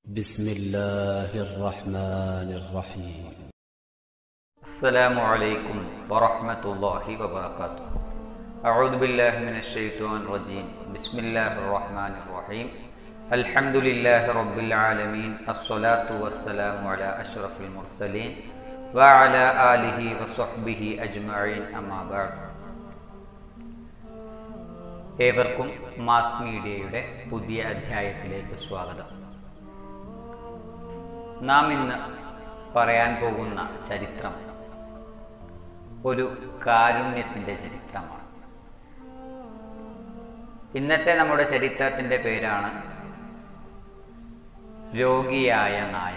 بسم الله الرحمن الرحيم السلام عليكم ورحمة الله وبركاته أعوذ بالله من الشيطان الرجيم بسم الله الرحمن الرحيم الحمد لله رب العالمين الصلاة والسلام على أشرف المرسلين وعلى آله وصحبه أجمعين أما بعد ഏവർക്കും മാസ് മീഡിയയുടെ പുതിയ അധ്യായത്തിലേക്ക് സ്വാഗതം നാം ഇന്ന് പറയാൻ പോകുന്ന ചരിത്രം ഒരു കാരുണ്യത്തിൻ്റെ ചരിത്രമാണ് ഇന്നത്തെ നമ്മുടെ ചരിത്രത്തിൻ്റെ പേരാണ് രോഗിയായ നായ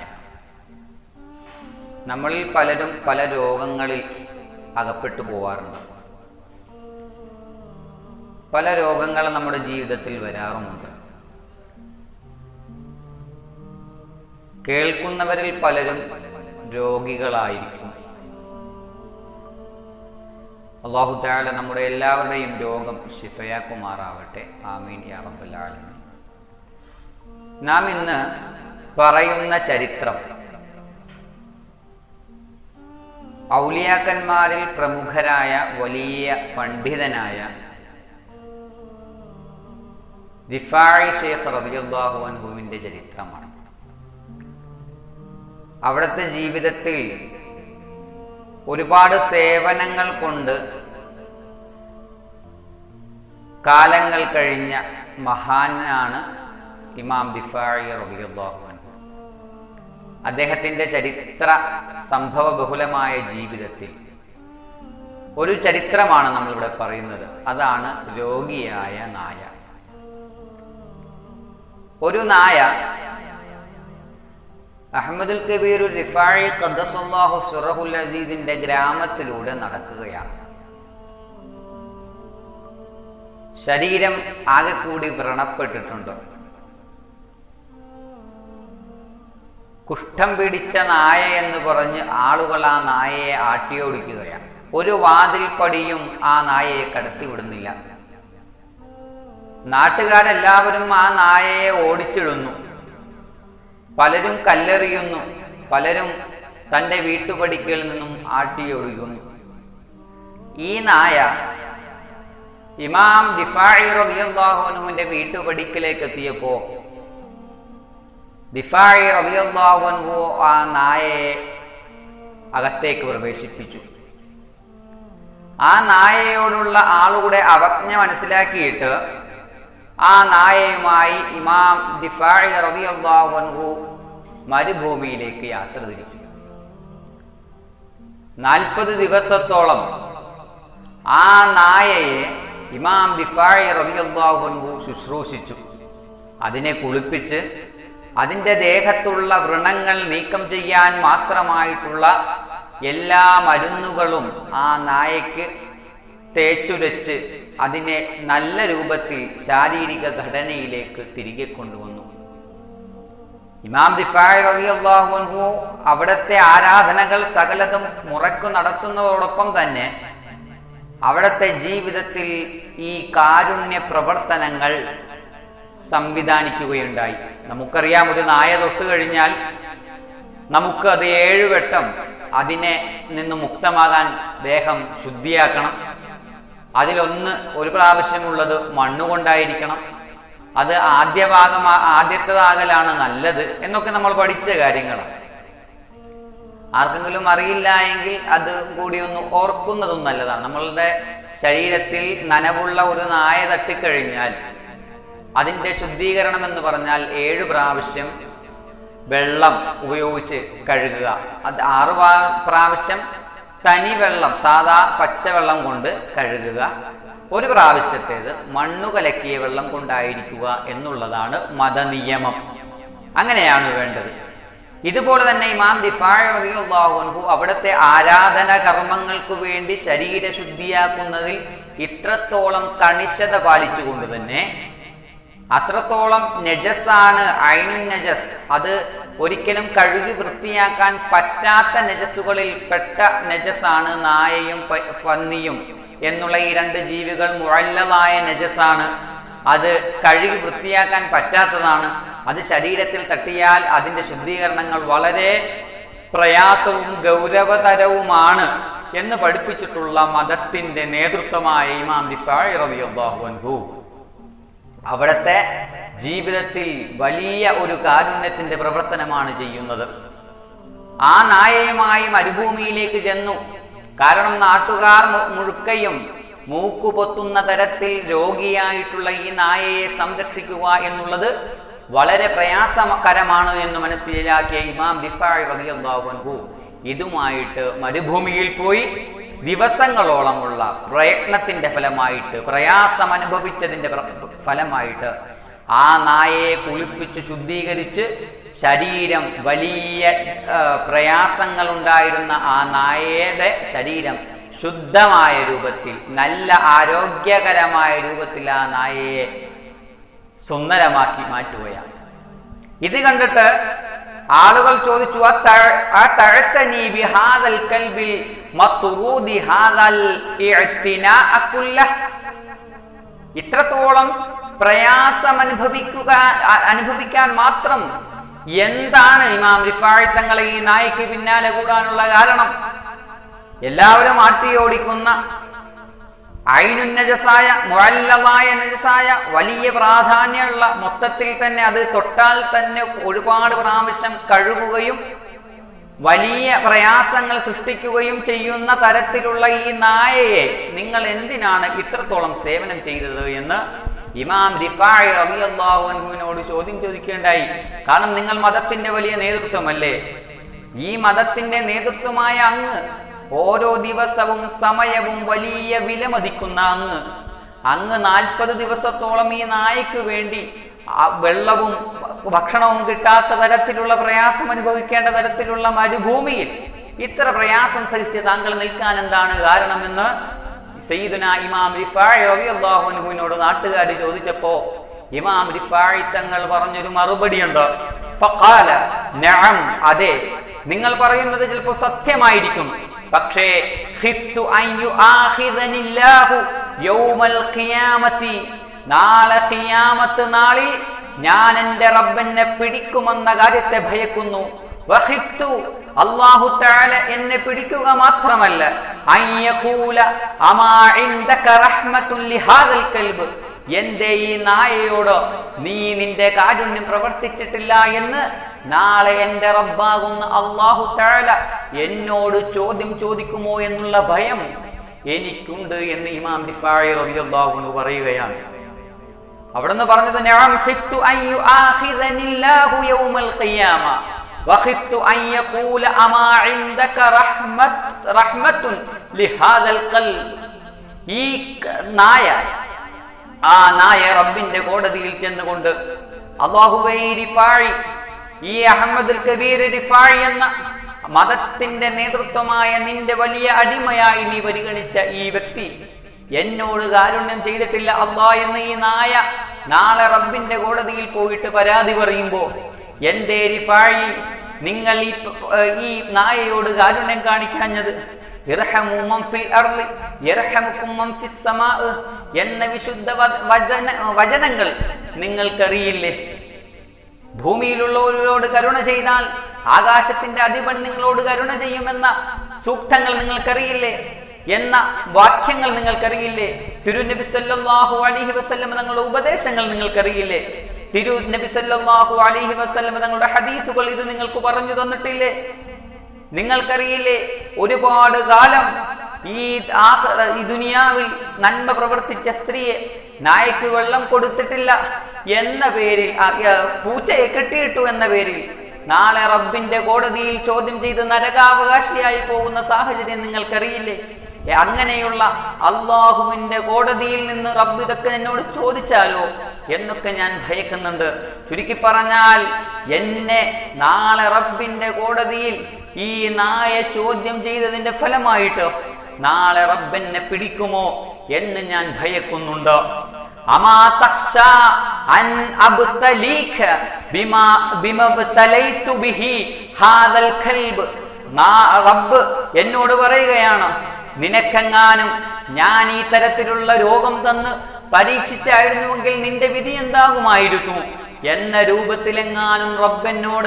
നമ്മളിൽ പലരും പല രോഗങ്ങളിൽ അകപ്പെട്ടു പോവാറുണ്ട് പല രോഗങ്ങൾ നമ്മുടെ ജീവിതത്തിൽ വരാറുമുണ്ട് കേൾക്കുന്നവരിൽ പലരും രോഗികളായിരിക്കും അള്ളാഹു താല നമ്മുടെ എല്ലാവരുടെയും രോഗം ഷിഫയാക്കുമാറാവട്ടെ ആമീൻ യാ റബ്ബൽ ആലമീൻ നാം ഇന്ന് പറയുന്ന ചരിത്രം ഔലിയാക്കന്മാരിൽ പ്രമുഖരായ വലിയ പണ്ഡിതനായ റിഫായി ഷേഖ് റബിയുല്ലാഹു അൻഹുവിന്റെ ചരിത്രമാണ് അവിടുത്തെ ജീവിതത്തിൽ ഒരുപാട് സേവനങ്ങൾ കൊണ്ട് കാലങ്ങൾ കഴിഞ്ഞ മഹാനാണ് ഇമാം ബിഫായി റബിയുല്ലാഹു അൻഹു അദ്ദേഹത്തിന്റെ ചരിത്ര സംഭവ ബഹുലമായ ജീവിതത്തിൽ ഒരു ചരിത്രമാണ് നമ്മളിവിടെ പറയുന്നത് അതാണ് രോഗിയായ നായ ഒരു നായ അഹമ്മദുൽ കബീർ റിഫാഴി ഖദ്ദസുല്ലാഹു സുറഹുൽ അസീദിന്റെ ഗ്രാമത്തിലൂടെ നടക്കുകയാണ് ശരീരം ആകെ കൂടി വ്രണപ്പെട്ടിട്ടുണ്ട് കുഷ്ഠം പിടിച്ച നായ എന്ന് പറഞ്ഞ് ആളുകൾ ആ നായയെ ആട്ടിയോടിക്കുകയാണ് ഒരു വാതിൽ പടിയും ആ നായയെ കടത്തിവിടുന്നില്ല നാട്ടുകാരെല്ലാവരും ആ നായയെ ഓടിച്ചിടുന്നു പലരും കല്ലെറിയുന്നു പലരും തന്റെ വീട്ടുപടിക്കൽ നിന്നും ആട്ടിയൊഴുകുന്നു ഈ നായ ഇമാം ദിഫായി റബിയുല്ലാഹുനുവിന്റെ വീട്ടുപടിക്കലേക്ക് എത്തിയപ്പോ ദിഫായി റബിയുല്ലാഹുൻഹു ആ നായയെ അകത്തേക്ക് പ്രവേശിപ്പിച്ചു ആ നായയോടുള്ള ആളുകളുടെ അവജ്ഞ മനസ്സിലാക്കിയിട്ട് ആ നായയുമായി ഇമാം ദിഫാഴി റബിയല്ലാഹു മരുഭൂമിയിലേക്ക് യാത്ര തിരിച്ചു നാൽപ്പത് ദിവസത്തോളം ആ നായയെ ഇമാം ദിഫാഴി റബിയല്ലാഹു ശുശ്രൂഷിച്ചു അതിനെ കുളിപ്പിച്ച് അതിൻ്റെ ദേഹത്തുള്ള വ്രണങ്ങൾ നീക്കം ചെയ്യാൻ മാത്രമായിട്ടുള്ള എല്ലാ മരുന്നുകളും ആ നായയ്ക്ക് തേച്ചുരച്ച് അതിനെ നല്ല രൂപത്തിൽ ശാരീരിക ഘടനയിലേക്ക് തിരികെ കൊണ്ടുവന്നു ഇമാം ദിഫാഹു അവിടുത്തെ ആരാധനകൾ സകലതും മുറക്കു നടത്തുന്നതോടൊപ്പം തന്നെ അവിടുത്തെ ജീവിതത്തിൽ ഈ കാരുണ്യ പ്രവർത്തനങ്ങൾ സംവിധാനിക്കുകയുണ്ടായി നമുക്കറിയാം ഒരു നായ തൊട്ട് കഴിഞ്ഞാൽ നമുക്ക് അത് ഏഴുവട്ടം അതിനെ നിന്ന് മുക്തമാകാൻ ദേഹം ശുദ്ധിയാക്കണം അതിലൊന്ന് ഒരു പ്രാവശ്യമുള്ളത് മണ്ണുകൊണ്ടായിരിക്കണം അത് ആദ്യ ഭാഗം ആദ്യത്തേതാകലാണ് നല്ലത് എന്നൊക്കെ നമ്മൾ പഠിച്ച കാര്യങ്ങളാണ് ആർക്കെങ്കിലും അറിയില്ല എങ്കിൽ അത് കൂടി ഒന്ന് ഓർക്കുന്നതും നല്ലതാണ് നമ്മളുടെ ശരീരത്തിൽ നനവുള്ള ഒരു നായ തട്ടിക്കഴിഞ്ഞാൽ അതിന്റെ ശുദ്ധീകരണം എന്ന് പറഞ്ഞാൽ ഏഴ് പ്രാവശ്യം വെള്ളം ഉപയോഗിച്ച് കഴുകുക അത് ആറ് പ്രാവശ്യം തനി വെള്ളം സാധാ പച്ചവെള്ളം കൊണ്ട് കഴുകുക ഒരു പ്രാവശ്യത്തേത് മണ്ണു കലക്കിയ വെള്ളം കൊണ്ടായിരിക്കുക എന്നുള്ളതാണ് മതനിയമം അങ്ങനെയാണ് വേണ്ടത് ഇതുപോലെ തന്നെ ഇമാം ദിഫാഹു അവിടുത്തെ ആരാധന കർമ്മങ്ങൾക്ക് വേണ്ടി ശരീര ശുദ്ധിയാക്കുന്നതിൽ ഇത്രത്തോളം കണിശത പാലിച്ചുകൊണ്ട് തന്നെ അത്രത്തോളം നജസാണ് ഐനുൻ നജസ് അത് ഒരിക്കലും കഴുകി വൃത്തിയാക്കാൻ പറ്റാത്ത നജസ്സുകളിൽ പെട്ട നജസാണ് നായയും പന്നിയും എന്നുള്ള ഈ രണ്ട് ജീവികൾ മുഴല്ലതായ നജസാണ് അത് കഴുകി വൃത്തിയാക്കാൻ പറ്റാത്തതാണ് അത് ശരീരത്തിൽ തട്ടിയാൽ അതിന്റെ ശുദ്ധീകരണങ്ങൾ വളരെ പ്രയാസവും ഗൗരവതരവുമാണ് എന്ന് പഠിപ്പിച്ചിട്ടുള്ള മതത്തിന്റെ നേതൃത്വമായ ഇമാം ദിഫാഇ റളിയല്ലാഹു അൻഹു അവിടുത്തെ ജീവിതത്തിൽ വലിയ ഒരു കാരുണ്യത്തിന്റെ പ്രവർത്തനമാണ് ചെയ്യുന്നത് ആ നായയുമായി മരുഭൂമിയിലേക്ക് ചെന്നു കാരണം നാട്ടുകാർ മു- മുഴുക്കയും മൂക്കു പൊത്തുന്ന തരത്തിൽ രോഗിയായിട്ടുള്ള ഈ നായയെ സംരക്ഷിക്കുക എന്നുള്ളത് വളരെ പ്രയാസകരമാണ് എന്ന് മനസ്സിലാക്കിയ ഇമാം ദിഫായ് റളിയല്ലാഹു അൻഹു ഇതുമായിട്ട് മരുഭൂമിയിൽ പോയി ദിവസങ്ങളോളമുള്ള പ്രയത്നത്തിന്റെ ഫലമായിട്ട് പ്രയാസം അനുഭവിച്ചതിന്റെ പ്ര- ഫലമായിട്ട് ആ നായയെ കുളിപ്പിച്ച് ശുദ്ധീകരിച്ച് ശരീരം വലിയ ആ, പ്രയാസങ്ങൾ ഉണ്ടായിരുന്ന ആ നായയുടെ ശരീരം ശുദ്ധമായ രൂപത്തിൽ നല്ല ആരോഗ്യകരമായ രൂപത്തിൽ ആ നായയെ സുന്ദരമാക്കി മാറ്റുകയാണ് ഇത് കണ്ടിട്ട് ആളുകൾ ചോദിച്ചു "ആ തഴ- ആ തഴത്തനീ ബിഹാദൽ കൽബിൽ മത്തുറൂദി ഹാദൽ ഇഅ്തിനാഅ കുല്ലഹ്?" ഇത്രത്തോളം പ്രയാസം അനുഭവിക്കുക അ- അനുഭവിക്കാൻ മാത്രം എന്താണ് ഇമാം റിഫാഴി തങ്ങളെ ഈ നായ്ക്ക് പിന്നാലെ കൂടാനുള്ള കാരണം എല്ലാവരും ആട്ടിയോടിക്കുന്ന ഐനുൻ നജസായ മുഴല്ലമായ നജസായ വലിയ പ്രാധാന്യമുള്ള മൊത്തത്തിൽ തന്നെ അത് തൊട്ടാൽ തന്നെ ഒരുപാട് പ്രാവശ്യം കഴുകുകയും വലിയ പ്രയാസങ്ങൾ സൃഷ്ടിക്കുകയും ചെയ്യുന്ന തരത്തിലുള്ള ഈ നായയെ നിങ്ങൾ എന്തിനാണ് ഇത്രത്തോളം സേവനം ചെയ്തത് എന്ന് ഇമാം റിഫായ് റളിയല്ലാഹു അൻഹുവിനോട് ചോദ്യം ചോദിക്കേണ്ടായി കാരണം നിങ്ങൾ മതത്തിന്റെ വലിയ നേതൃത്വമല്ലേ ഈ മതത്തിന്റെ നേതൃത്വമായ അങ്ങ് ഓരോ ദിവസവും സമയവും വലിയ വിലമതിക്കുന്ന അങ്ങ് അങ്ങ് നാൽപ്പത് ദിവസത്തോളം ഈ നായക്ക് വേണ്ടി ആ വെള്ളവും ഭക്ഷണവും കിട്ടാത്ത തരത്തിലുള്ള പ്രയാസം അനുഭവിക്കേണ്ട തരത്തിലുള്ള മരുഭൂമിയിൽ ഇത്ര പ്രയാസം സഹിച്ച് താങ്കൾ നിൽക്കാൻ എന്താണ് കാരണമെന്ന് സയ്യിദുന ഇമാം റിഫായ് റളിയല്ലാഹു അൻഹുവിനോട് നാട്ടുകാർ ചോദിച്ചപ്പോ ഇമാം റിഫായ് തങ്ങൾ പറഞ്ഞൊരു മറുപടിയുണ്ട് ഫഖാല നഅം അതെ നിങ്ങൾ പറയുന്നത് ചിലപ്പോൾ സത്യമായിരിക്കും പക്ഷേ ഖിഫ്തു അൻ യുആഖിദനില്ലാഹു യൗമൽ ഖിയാമത്തി നാളെ ഖിയാമത്ത് നാളിൽ ഞാൻ എന്റെ റബ്ബെന്നെ പിടിക്കുമെന്ന കാര്യത്തെ ഭയക്കുന്നു വഖിഫ്തു അല്ലാഹു തആല എന്നെ പിടിക്കുക മാത്രമല്ല അയ്യകൂല അമാ ഇൻദക റഹ്മത്തുൻ ലിഹാദൽ കൽബ് എന്റെ ഈ നായയോട് നീ നിന്റെ കാരുണ്യം പ്രവർത്തിച്ചിട്ടില്ല എന്ന് നാളെ എന്റെ റബ്ബാകുന്ന അള്ളാഹു തആല എന്നോട് ചോദ്യം ചോദിക്കുമോ എന്നുള്ള ഭയം എനിക്കുണ്ട് എന്ന് ഇമാം ദിഫാഇ റളിയല്ലാഹു അൻഹു പറയുകയാണ് അവിടുന്ന് പറഞ്ഞത് നഅം ഖിഫ്തു അൻ യുആഖിദനില്ലാഹു യൗമൽ ഖിയാമ വഖിഫ്തു അൻ യഖൂല അമാ ഇൻദക റഹ്മത്ത് റഹ്മത്തുൻ ലിഹാദൽ ഖൽബ് ഈ ക- നായ ആ നായ റബ്ബിന്റെ കോടതിയിൽ ചെന്നുകൊണ്ട് അള്ളാഹുവേ ഈ റിഫാഴി ഈ അഹമ്മദുൽ കബീർ റിഫാഴി എന്ന മതത്തിന്റെ നേതൃത്വമായ നിന്റെ വലിയ അടിമയായി നീ പരിഗണിച്ച ഈ വ്യക്തി എന്നോട് കാരുണ്യം ചെയ്തിട്ടില്ല അള്ളാ എന്ന് ഈ നായ നാളെ റബ്ബിന്റെ കോടതിയിൽ പോയിട്ട് പരാതി പറയുമ്പോ എന്റെ റിഫാഴി നിങ്ങൾ ഈ പ- പ- ഈ നായയോട് കാരുണ്യം കാണിക്കാഞ്ഞത് ഇർഹമു മൻ ഫിൽ അർളി യർഹമുക്കും മൻ ഫിസ് സമാഅ് എന്ന വിശുദ്ധ വ- വചന വചനങ്ങൾ നിങ്ങൾക്കറിയില്ലേ ഭൂമിയിലുള്ളവരോട് കരുണ ചെയ്താൽ ആകാശത്തിന്റെ അധിപൻ നിങ്ങളോട് കരുണ ചെയ്യുമെന്ന സൂക്തങ്ങൾ നിങ്ങൾക്കറിയില്ലേ എന്ന വാക്യങ്ങൾ നിങ്ങൾക്കറിയില്ലേ തിരുനബി സല്ലല്ലാഹു അലൈഹി വസല്ലം തങ്ങളുടെ ഉപദേശങ്ങൾ നിങ്ങൾക്കറിയില്ലേ തിരു നബി സല്ലല്ലാഹു അലൈഹി വസല്ലം തങ്ങളുടെ ഹദീസുകൾ ഇത് നിങ്ങൾക്ക് പറഞ്ഞു തന്നിട്ടില്ലേ നിങ്ങൾക്കറിയില്ലേ ഒരുപാട് കാലം ഈ ആഖിറ- ഈ ദുനിയാവിൽ നന്മ പ്രവർത്തിച്ച സ്ത്രീയെ നായക്ക് വെള്ളം കൊടുത്തിട്ടില്ല എന്ന പേരിൽ ആ, ആ, പൂച്ചയെ കെട്ടിയിട്ടു എന്ന പേരിൽ നാളെ റബ്ബിന്റെ കോടതിയിൽ ചോദ്യം ചെയ്ത് നരകാവകാശിയായി പോകുന്ന സാഹചര്യം നിങ്ങൾക്കറിയില്ലേ ഏ, അങ്ങനെയുള്ള അള്ളാഹുവിന്റെ കോടതിയിൽ നിന്ന് റബ്ബ് ഇതൊക്കെ എന്നോട് ചോദിച്ചാലോ എന്നൊക്കെ ഞാൻ ഭയക്കുന്നുണ്ട് ചുരുക്കി പറഞ്ഞാൽ എന്നെ നാളെ റബ്ബിന്റെ കോടതിയിൽ ഈ നായ ചോദ്യം ചെയ്തതിന്റെ ഫലമായിട്ട് നാളെ റബ്ബെന്നെ പിടിക്കുമോ എന്ന് ഞാൻ ഭയക്കുന്നുണ്ട് അമാ തഖ്ശ അൻ അബ്തലീക ബിമാ ബിമബ്തലൈതു ബിഹി ഹാദൽ കൽബ് നാ- റബ്ബ് എന്നോട് പറയുകയാണ് നിനക്കെങ്ങാനും ഞാൻ ഈ തരത്തിലുള്ള രോഗം തന്ന് പരീക്ഷിച്ചായിരുന്നുവെങ്കിൽ നിന്റെ വിധി എന്താകുമായിരുന്നു എന്ന രൂപത്തിലെങ്ങാനും റബ്ബെന്നോട്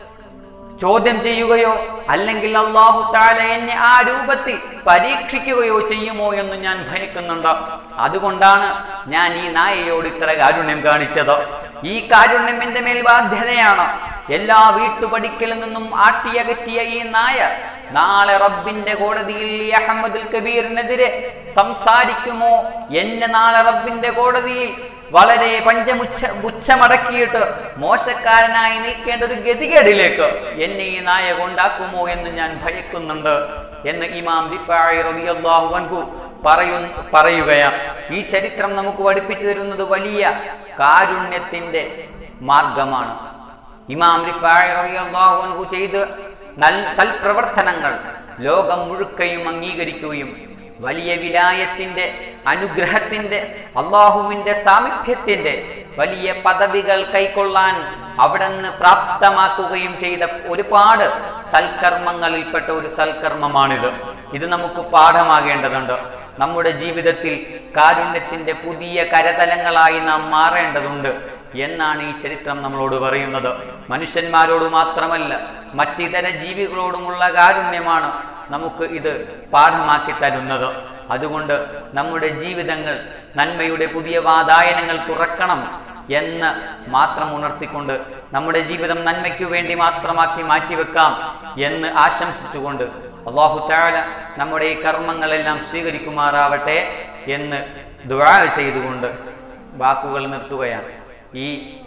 ചോദ്യം ചെയ്യുകയോ അല്ലെങ്കിൽ അള്ളാഹു താല എന്നെ ആ രൂപത്തിൽ പരീക്ഷിക്കുകയോ ചെയ്യുമോ എന്ന് ഞാൻ ഭയക്കുന്നുണ്ട് അതുകൊണ്ടാണ് ഞാൻ ഈ നായയോട് ഇത്ര കാരുണ്യം കാണിച്ചത് ഈ കാരുണ്യം എന്റെ മേൽ ബാധ്യതയാണ് എല്ലാ വീട്ടുപടിക്കലിൽ നിന്നും ആട്ടിയകറ്റിയ ഈ നായ നാളെ റബ്ബിന്റെ കോടതിയിൽ ഈ അഹമ്മദുൽ കബീറിനെതിരെ സംസാരിക്കുമോ എന്നെ നാളെ റബ്ബിന്റെ കോടതിയിൽ വളരെ പഞ്ചമുച്ച ഉച്ചമടക്കിയിട്ട് മോശക്കാരനായി നിൽക്കേണ്ട ഒരു ഗതികേടിലേക്ക് എന്നെ ഈ നായ കൊണ്ടാക്കുമോ എന്ന് ഞാൻ ഭയക്കുന്നുണ്ട് എന്ന് ഇമാം റിഫാഇ റളിയല്ലാഹു അൻഹു പറയു പറയുകയാണ് ഈ ചരിത്രം നമുക്ക് പഠിപ്പിച്ചു തരുന്നത് വലിയ കാരുണ്യത്തിന്റെ മാർഗമാണ് ഇമാം റിഫാഇ റളിയല്ലാഹു അൻഹു ചെയ്ത് നൽ സൽപ്രവർത്തനങ്ങൾ ലോകം മുഴുക്കയും അംഗീകരിക്കുകയും വലിയ വിലായത്തിന്റെ അനുഗ്രഹത്തിന്റെ അള്ളാഹുവിന്റെ സാമീപ്യത്തിന്റെ വലിയ പദവികൾ കൈക്കൊള്ളാൻ അവിടെ നിന്ന് പ്രാപ്തമാക്കുകയും ചെയ്ത ഒരുപാട് സൽക്കർമ്മങ്ങളിൽപ്പെട്ട ഒരു സൽക്കർമ്മമാണിത് ഇത് നമുക്ക് പാഠമാകേണ്ടതുണ്ട് നമ്മുടെ ജീവിതത്തിൽ കാരുണ്യത്തിന്റെ പുതിയ കരതലങ്ങളായി നാം മാറേണ്ടതുണ്ട് എന്നാണ് ഈ ചരിത്രം നമ്മളോട് പറയുന്നത് മനുഷ്യന്മാരോട് മാത്രമല്ല മറ്റിതര ജീവികളോടുമുള്ള കാരുണ്യമാണ് നമുക്ക് ഇത് പാഠമാക്കി തരുന്നത് അതുകൊണ്ട് നമ്മുടെ ജീവിതങ്ങൾ നന്മയുടെ പുതിയ വാതായനങ്ങൾ തുറക്കണം എന്ന് മാത്രം ഉണർത്തിക്കൊണ്ട് നമ്മുടെ ജീവിതം നന്മയ്ക്കു വേണ്ടി മാത്രമാക്കി മാറ്റിവെക്കാം എന്ന് ആശംസിച്ചുകൊണ്ട് അള്ളാഹു താല നമ്മുടെ ഈ കർമ്മങ്ങളെല്ലാം സ്വീകരിക്കുമാറാവട്ടെ എന്ന് ദുആ ചെയ്തുകൊണ്ട് വാക്കുകൾ നിർത്തുകയാണ് ഈ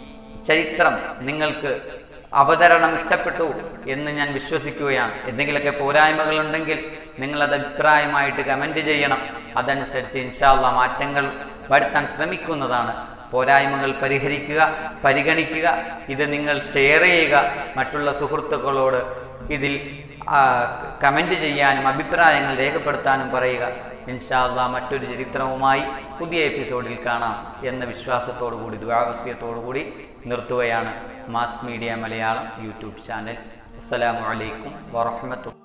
ചരിത്രം നിങ്ങൾക്ക് അവതരണം ഇഷ്ടപ്പെട്ടു എന്ന് ഞാൻ വിശ്വസിക്കുകയാണ് എന്തെങ്കിലുമൊക്കെ പോരായ്മകൾ ഉണ്ടെങ്കിൽ നിങ്ങൾ അത് അഭിപ്രായമായിട്ട് കമന്റ് ചെയ്യണം അതനുസരിച്ച് ഇൻഷാല്ല മാറ്റങ്ങൾ വരുത്താൻ ശ്രമിക്കുന്നതാണ് പോരായ്മകൾ പരിഹരിക്കുക പരിഗണിക്കുക ഇത് നിങ്ങൾ ഷെയർ ചെയ്യുക മറ്റുള്ള സുഹൃത്തുക്കളോട് ഇതിൽ കമന്റ് ചെയ്യാനും അഭിപ്രായങ്ങൾ രേഖപ്പെടുത്താനും പറയുക ഇൻഷാല്ല മറ്റൊരു ചരിത്രവുമായി പുതിയ എപ്പിസോഡിൽ കാണാം എന്ന വിശ്വാസത്തോടു കൂടി ദ്വാവസ്യത്തോടു കൂടി നിർത്തുകയാണ് mass media Malayalam YouTube channel അസ്സലാമു അലൈക്കും വറഹ്മത്തുള്ളാഹി